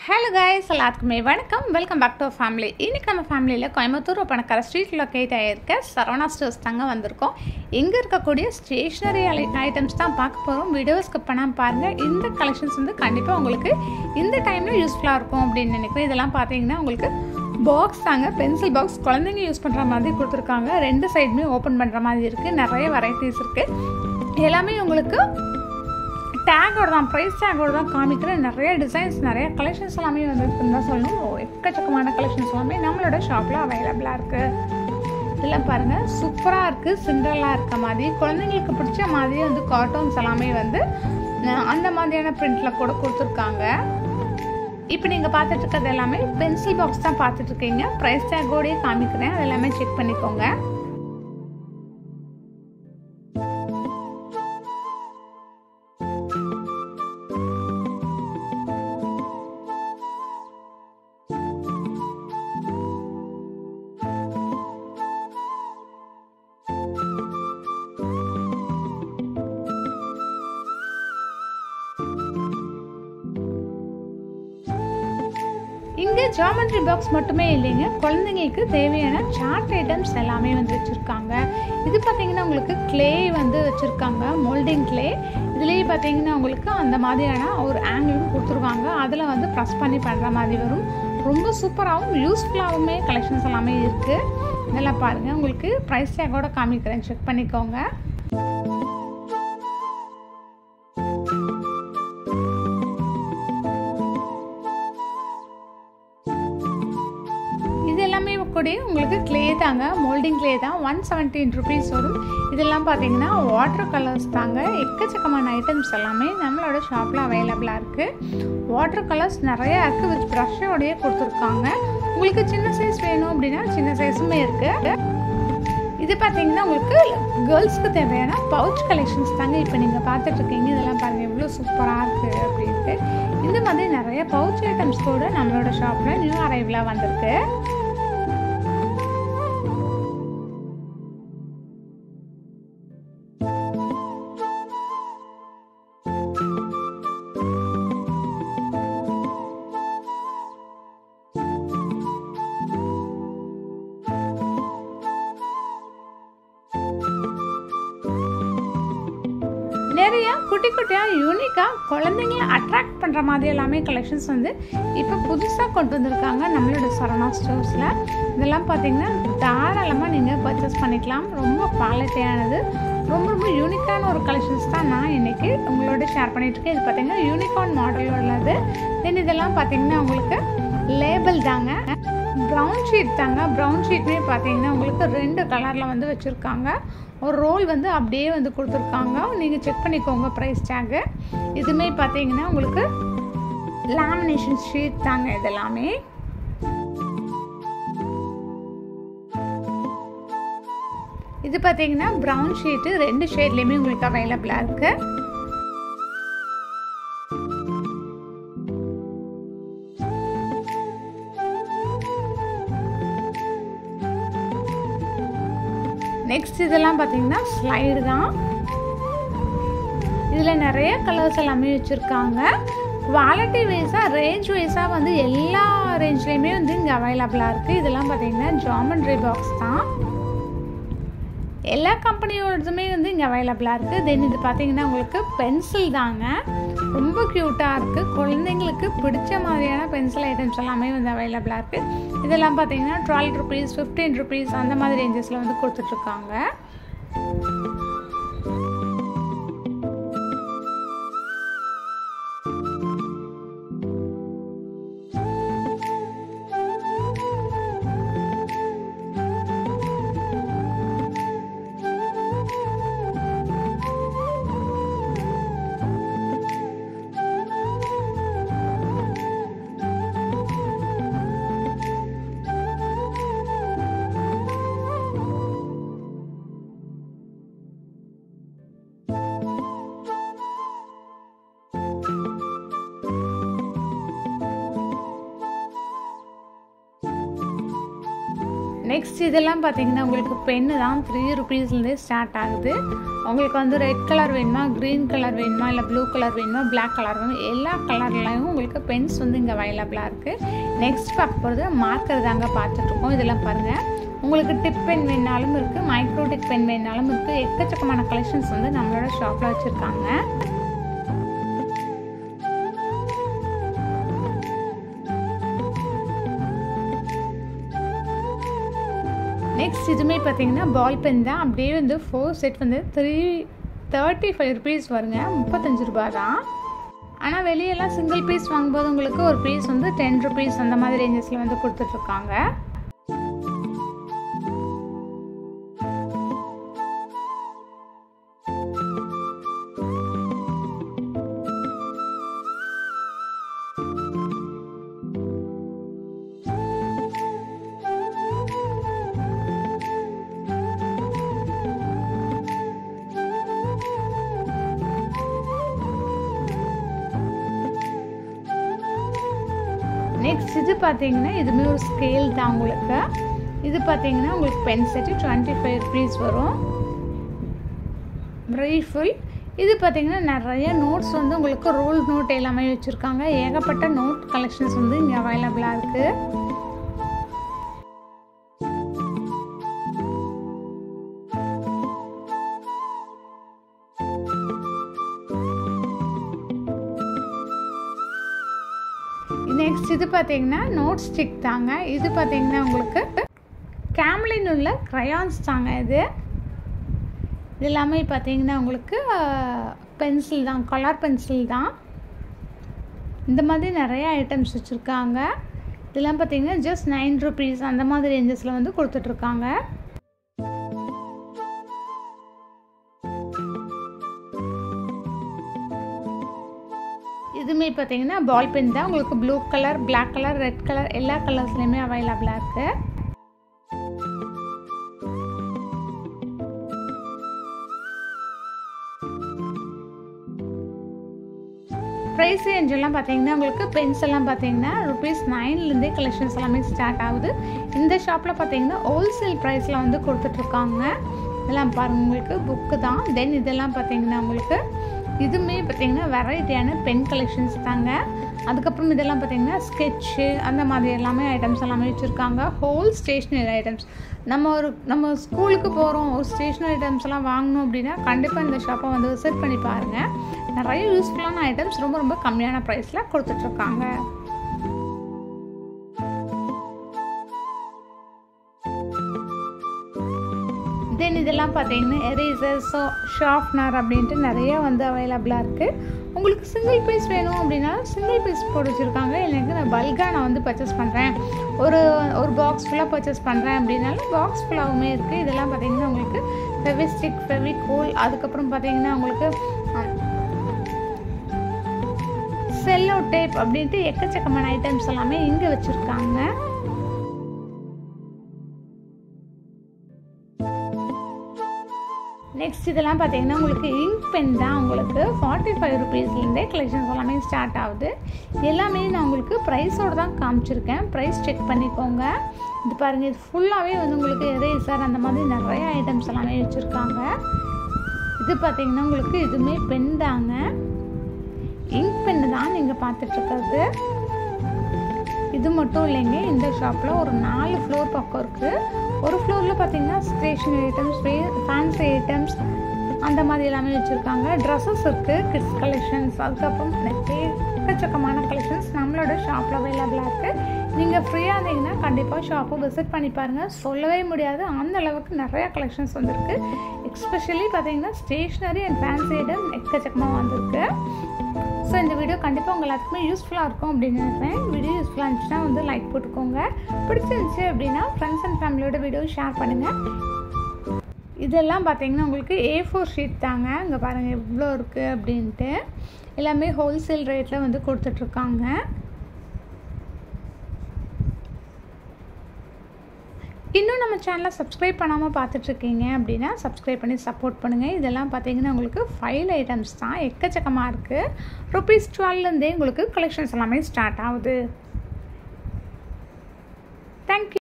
hello guys எல்லாத்துக்குமே வணக்கம் welcome back to family இன்றைக்கி நம்ம ஃபேமிலியில் கோயம்புத்தூர் பணக்கார ஸ்ட்ரீட் லொக்கேட் ஆகியிருக்க சரவணா ஸ்டோர்ஸ் தாங்க வந்திருக்கோம் இங்கே இருக்கக்கூடிய ஸ்டேஷ்னரி ஐட்டம்ஸ் தான் பார்க்க போகிறோம் வீடியோ ஸ்கிப் பண்ணாமல் பாருங்கள் இந்த கலெக்ஷன்ஸ் வந்து கண்டிப்பாக உங்களுக்கு இந்த டைமில் யூஸ்ஃபுல்லாக இருக்கும் அப்படின்னு நினைக்கிறேன் இதெல்லாம் பார்த்தீங்கன்னா உங்களுக்கு பாக்ஸ் தாங்க பென்சில் பாக்ஸ் குழந்தைங்க யூஸ் பண்ணுற மாதிரி கொடுத்துருக்காங்க ரெண்டு சைடுமே ஓப்பன் பண்ணுற மாதிரி இருக்குது நிறைய வெரைட்டிஸ் இருக்குது எல்லாமே உங்களுக்கு டேகோட தான் ப்ரைஸ் டேகோட தான் காமிக்கிறேன் நிறைய டிசைன்ஸ் நிறைய கலெக்ஷன்ஸ் எல்லாமே வந்துருக்குன்னு தான் சொல்லணும் ஓ, எக்கச்சக்கமான கலெக்ஷன்ஸ் எல்லாமே நம்மளோட ஷாப்பில் அவைலபிளாக இருக்குது இதெல்லாம் பாருங்கள் சூப்பராக இருக்குது சிண்டலாக இருக்க மாதிரி குழந்தைங்களுக்கு பிடிச்ச மாதிரி வந்து கார்ட்டூன்ஸ் எல்லாமே வந்து அஹ், அந்த மாதிரியான பிரிண்டில் கூட கொடுத்துருக்காங்க இப்போ நீங்கள் பார்த்துட்டு இருக்கிறது எல்லாமே பென்சில் பாக்ஸ் தான் பார்த்துட்டு இருக்கீங்க ப்ரைஸ் டேக்கோடயே காமிக்கிறேன் அது எல்லாமே செக் பண்ணிக்கோங்க இங்கே ஜாமெட்ரி பாக்ஸ் மட்டுமே இல்லைங்க குழந்தைங்களுக்கு தேவையான சார்ட் ஐட்டம்ஸ் எல்லாமே வந்து வச்சுருக்காங்க இது பார்த்தீங்கன்னா உங்களுக்கு க்ளே வந்து வச்சுருக்காங்க மோல்டிங் க்ளே இதுலேயே பார்த்தீங்கன்னா உங்களுக்கு அந்த மாதிரியான ஒரு ஆங்கிளும் கொடுத்துருவாங்க அதில் வந்து ப்ரெஸ் பண்ணி பண்ணுற மாதிரி வரும் ரொம்ப சூப்பராகவும் யூஸ்ஃபுல்லாகவுமே கலெக்ஷன்ஸ் எல்லாமே இருக்குது இதெல்லாம் பாருங்கள் உங்களுக்கு ப்ரைஸ் டேக்கோட காமிக்கிறேன் செக் பண்ணிக்கோங்க இது எல்லாமே கூட உங்களுக்கு க்ளே தாங்க மோல்டிங் க்ளே தான் ஒன் செவன்டீன் ருபீஸ் வரும் இதெல்லாம் பார்த்தீங்கன்னா வாட்டர் கலர்ஸ் தாங்க எக்கச்சக்கமான ஐட்டம்ஸ் எல்லாமே நம்மளோட ஷாப்பில் அவைலபிளாக இருக்குது வாட்டர் கலர்ஸ் நிறையா இருக்குது வித் ப்ரஷ்ஷோடையே கொடுத்துருக்காங்க உங்களுக்கு சின்ன சைஸ் வேணும் அப்படின்னா சின்ன சைஸுமே இருக்குது இது பார்த்தீங்கன்னா உங்களுக்கு கேர்ள்ஸ்க்கு தேவையான பவுச் கலெக்ஷன்ஸ் தாங்க இப்போ நீங்கள் பார்த்துட்ருக்கீங்க இதெல்லாம் பாருங்கள் எவ்வளோ சூப்பராக இருக்குது அப்படின்ட்டு இந்த மாதிரி நிறைய பவுச் ஐட்டம்ஸ் கூட நம்மளோட ஷாப்பில் நியூ அரைவலாக வந்திருக்கு நிறைய குட்டி குட்டியாக யூனிக்காக குழந்தைங்கள அட்ராக்ட் பண்ணுற மாதிரி எல்லாமே கலெக்ஷன்ஸ் வந்து இப்போ புதுசாக கொண்டு வந்திருக்காங்க நம்மளோட சரணா ஸ்டோர்ஸில் இதெல்லாம் பார்த்தீங்கன்னா தாராளமாக நீங்கள் பர்ச்சேஸ் பண்ணிக்கலாம் ரொம்ப குவாலிட்டியானது ரொம்ப ரொம்ப யூனிக்கான ஒரு கலெக்ஷன்ஸ் தான் நான் இன்னைக்கு உங்களோட ஷேர் பண்ணிகிட்ருக்கேன் இது பார்த்தீங்கன்னா யூனிகார்ன் மாடல் உள்ளது தென் இதெல்லாம் பார்த்தீங்கன்னா உங்களுக்கு லேபிள் தாங்க ப்ரௌன் ஷீட் தாங்க ப்ரௌன் ஷீட்மே பார்த்தீங்கன்னா உங்களுக்கு ரெண்டு கலரில் வந்து வச்சுருக்காங்க ஒரு ரோல் வந்து அப்படியே வந்து கொடுத்துருக்காங்க நீங்கள் செக் பண்ணிக்கோங்க ப்ரைஸ் டேகு இதுவுமே பார்த்தீங்கன்னா உங்களுக்கு லேமினேஷன் ஷீட் தாங்க இது எல்லாமே இது பார்த்தீங்கன்னா ப்ரௌன் ஷீட்டு ரெண்டு ஷேட்லேயுமே உங்களுக்கு அவைலபிளாக இருக்குது நெக்ஸ்ட் இதெல்லாம் பார்த்தீங்கன்னா ஸ்லைடு தான் இதில் நிறைய கலர்ஸ் எல்லாமே வச்சுருக்காங்க குவாலிட்டி வைஸாக ரேஞ்ச் வைஸாக வந்து எல்லா ரேஞ்ச்லேயுமே வந்து இங்கே அவைலபிளாக இருக்குது இதெல்லாம் பார்த்தீங்கன்னா ஜாமெண்ட்ரி பாக்ஸ் தான் எல்லா கம்பெனியோடதுமே வந்து இங்கே அவைலபிளாக இருக்குது தென் இது பார்த்தீங்கன்னா உங்களுக்கு பென்சில் தாங்க ரொம்ப க்யூட்டாக இருக்குது குழந்தைங்களுக்கு பிடிச்ச மாதிரியான பென்சில் ஐட்டம்ஸ் எல்லாமே வந்து அவைலபிளாக இருக்குது இதெல்லாம் பார்த்தீங்கன்னா டுவெல் ருபீஸ் ஃபிஃப்டீன் ருபீஸ் அந்த மாதிரி ரேஞ்சஸில் வந்து கொடுத்துட்ருக்காங்க நெக்ஸ்ட் இதெல்லாம் பார்த்தீங்கன்னா உங்களுக்கு பென்னு தான் த்ரீ ருபீஸ்லேருந்தே ஸ்டார்ட் ஆகுது உங்களுக்கு வந்து ரெட் கலர் வேணுமா க்ரீன் கலர் வேணுமா இல்லை ப்ளூ கலர் வேணுமா பிளாக் கலர் வேணுமா எல்லா கலர்லையும் உங்களுக்கு பென்ஸ் வந்து இங்கே அவைலபிளாக இருக்குது நெக்ஸ்ட் பார்க்க போகிறது மார்க்கர் தாங்க பார்த்துட்ருக்கோம் இதெல்லாம் பாருங்கள் உங்களுக்கு டிப் பென் வேணாலும் இருக்குது மைக்ரோ டிப் பென் வேணாலும் இருக்குது எக்கச்சக்கமான கலெக்ஷன்ஸ் வந்து நம்மளோட ஷாப்பில் வச்சுருக்காங்க நெக்ஸ்ட் இதுவுமே பார்த்தீங்கன்னா பால் பென் தான் அப்படியே வந்து ஃபோர் செட் வந்து த்ரீ தேர்ட்டி ஃபைவ் ருபீஸ் வருங்க முப்பத்தஞ்சு ரூபா தான் ஆனால் வெளியெல்லாம் சிங்கிள் பீஸ் வாங்கும்போது உங்களுக்கு ஒரு பீஸ் வந்து டென் ருபீஸ் அந்த மாதிரி ரேஞ்சஸில் வந்து கொடுத்துட்ருக்காங்க நெக்ஸ்ட் இது பார்த்தீங்கன்னா இதுவுமே ஒரு ஸ்கேல் தான் உங்களுக்கு இது பார்த்தீங்கன்னா உங்களுக்கு pen set twenty five rupees வரும் ரீஃபுல் இது பார்த்தீங்கன்னா நிறைய நோட்ஸ் வந்து உங்களுக்கு ரோல் நோட் எல்லாமே வச்சுருக்காங்க ஏகப்பட்ட நோட் கலெக்ஷன்ஸ் வந்து இங்கே அவைலபிளாக இருக்குது நெக்ஸ்ட் இது பார்த்தீங்கன்னா நோட் ஸ்டிக் தாங்க இது பார்த்தீங்கன்னா உங்களுக்கு கேம்லின் உள்ள க்ரையான்ஸ் தாங்க இது இது எல்லாமே பார்த்தீங்கன்னா உங்களுக்கு பென்சில் தான் கலர் பென்சில் தான் இந்த மாதிரி நிறைய ஐட்டம்ஸ் வச்சுருக்காங்க இதெல்லாம் பார்த்தீங்கன்னா ஜஸ்ட் நைன் ருபீஸ் அந்த மாதிரி ரேஞ்சஸில் வந்து கொடுத்துட்ருக்காங்க இதுவுமே பார்த்தீங்கன்னா பால் பென் தான் உங்களுக்கு blue colour black colour red colour எல்லா கலர்ஸ்லையுமே அவைலபிளாக இருக்குது ப்ரைஸ் ரேஞ்ச் எல்லாம் பார்த்தீங்கன்னா உங்களுக்கு பென்ஸ் எல்லாம் பார்த்தீங்கன்னா ருபீஸ் நைன்லேருந்தே கலெக்ஷன்ஸ் எல்லாமே ஸ்டார்ட் ஆகுது இந்த ஷாப்பில் பார்த்தீங்கன்னா ஹோல்சேல் ப்ரைஸில் வந்து கொடுத்துட்ருக்காங்க இதெல்லாம் பாருங்கள் உங்களுக்கு புக்கு தான் தென் இதெல்லாம் பார்த்தீங்கன்னா உங்களுக்கு இதுவுமே பார்த்தீங்கன்னா வெரைட்டியான பென் கலெக்ஷன்ஸ் தாங்க அதுக்கப்புறம் இதெல்லாம் பார்த்தீங்கன்னா ஸ்கெட்சு அந்த மாதிரி எல்லாமே ஐட்டம்ஸ் எல்லாமே வச்சுருக்காங்க ஹோல் ஸ்டேஷ்னரி ஐட்டம்ஸ் நம்ம ஒரு நம்ம ஸ்கூலுக்கு போகிறோம் ஒரு ஸ்டேஷ்னரி ஐட்டம்ஸ் எல்லாம் வாங்கணும் அப்படின்னா கண்டிப்பாக இந்த ஷாப்பை வந்து விசிட் பண்ணி பாருங்கள் நிறைய யூஸ்ஃபுல்லான ஐட்டம்ஸ் ரொம்ப ரொம்ப கம்மியான ப்ரைஸில் கொடுத்துட்ருக்காங்க தென் இதெல்லாம் பார்த்தீங்கன்னா எரேசர் ஸோ ஷார்ப்னர் அப்படின்ட்டு நிறைய வந்து அவைலபிளாக இருக்குது உங்களுக்கு சிங்கிள் பீஸ் வேணும் அப்படின்னா சிங்கிள் பீஸ் போட்டு வச்சுருக்காங்க எனக்கு நான் பல்காக நான் வந்து பர்ச்சேஸ் பண்ணுறேன் ஒரு ஒரு பாக்ஸ் ஃபுல்லாக பர்ச்சேஸ் பண்ணுறேன் அப்படின்னாலும் பாக்ஸ் ஃபுல்லாகவுமே இருக்குது இதெல்லாம் பார்த்தீங்கன்னா உங்களுக்கு ஃபெவிஸ்டிக் ஃபெவிகோல் அதுக்கப்புறம் பார்த்தீங்கன்னா உங்களுக்கு செல்லோ டேப் அப்படின்ட்டு எக்கச்சக்கமான ஐட்டம்ஸ் எல்லாமே இங்கே வச்சுருக்காங்க நெக்ஸ்ட் இதெல்லாம் பார்த்தீங்கன்னா உங்களுக்கு இங்க் பென் தான் உங்களுக்கு ஃபார்ட்டி ஃபைவ் ருபீஸ்லேருந்தே கலெக்ஷன்ஸ் எல்லாமே ஸ்டார்ட் ஆகுது எல்லாமே நான் உங்களுக்கு ப்ரைஸோடு தான் காமிச்சிருக்கேன் ப்ரைஸ் செக் பண்ணிக்கோங்க இது பாருங்கள் இது ஃபுல்லாகவே வந்து உங்களுக்கு எரேசர் அந்த மாதிரி நிறைய ஐட்டம்ஸ் எல்லாமே வச்சுருக்காங்க இது பார்த்தீங்கன்னா உங்களுக்கு இதுவுமே பென் தாங்க இங்க் பென்னு தான் நீங்கள் பார்த்துட்ருக்கிறது இது மட்டும் இல்லைங்க இந்த ஷாப்பில் ஒரு நாலு ஃப்ளோர் பக்கம் இருக்குது ஒரு ஃப்ளோரில் பார்த்தீங்கன்னா ஸ்டேஷ்னரி ஐட்டம்ஸ் ஃபேன்சி ஐட்டம்ஸ் அந்த மாதிரி எல்லாமே வச்சுருக்காங்க ட்ரெஸ்ஸஸ் இருக்குது கிட்ஸ் கலெக்ஷன்ஸ் அதுக்கப்புறம் நிறைய எக்கச்சக்கமான கலெக்ஷன்ஸ் நம்மளோட ஷாப்பில் அவைலபிளாக இருக்குது நீங்கள் ஃப்ரீயாக இருந்தீங்கன்னா கண்டிப்பாக ஷாப்பை விசிட் பண்ணி பாருங்கள் சொல்லவே முடியாது அந்த அளவுக்கு நிறையா கலெக்ஷன்ஸ் வந்திருக்கு எக்ஸ்பெஷலி பார்த்தீங்கன்னா ஸ்டேஷ்னரி அண்ட் ஃபேன்சி ஐட்டம் எக்கச்சக்கமாக வந்திருக்கு ஸோ இந்த வீடியோ கண்டிப்பாக உங்கள் எல்லாத்துக்குமே யூஸ்ஃபுல்லாக இருக்கும் அப்படின்னு நினைக்கிறேன் வீடியோ யூஸ்ஃபுல்லாக இருந்துச்சுன்னா வந்து லைக் போட்டுக்கோங்க பிடிச்சிருந்துச்சு அப்படின்னா ஃப்ரெண்ட்ஸ் அண்ட் ஃபேமிலியோட வீடியோ ஷேர் பண்ணுங்கள் இதெல்லாம் பார்த்தீங்கன்னா உங்களுக்கு ஏ ஃபோர் ஷீட் தாங்க இங்கே பாருங்கள் எவ்வளோ இருக்குது அப்படின்ட்டு எல்லாமே ஹோல்சேல் ரேட்டில் வந்து கொடுத்துட்ருக்காங்க இன்னும் நம்ம சேனலை சப்ஸ்கிரைப் பண்ணாமல் பார்த்துட்ருக்கீங்க அப்படின்னா சப்ஸ்கிரைப் பண்ணி சப்போர்ட் பண்ணுங்கள் இதெல்லாம் பார்த்தீங்கன்னா உங்களுக்கு ஃபைல் ஐட்டம்ஸ் தான் எக்கச்சக்கமாக இருக்குது ருபீஸ் டுவெல்லேருந்தே உங்களுக்கு கலெக்ஷன்ஸ் எல்லாமே ஸ்டார்ட் ஆகுது தேங்க்யூ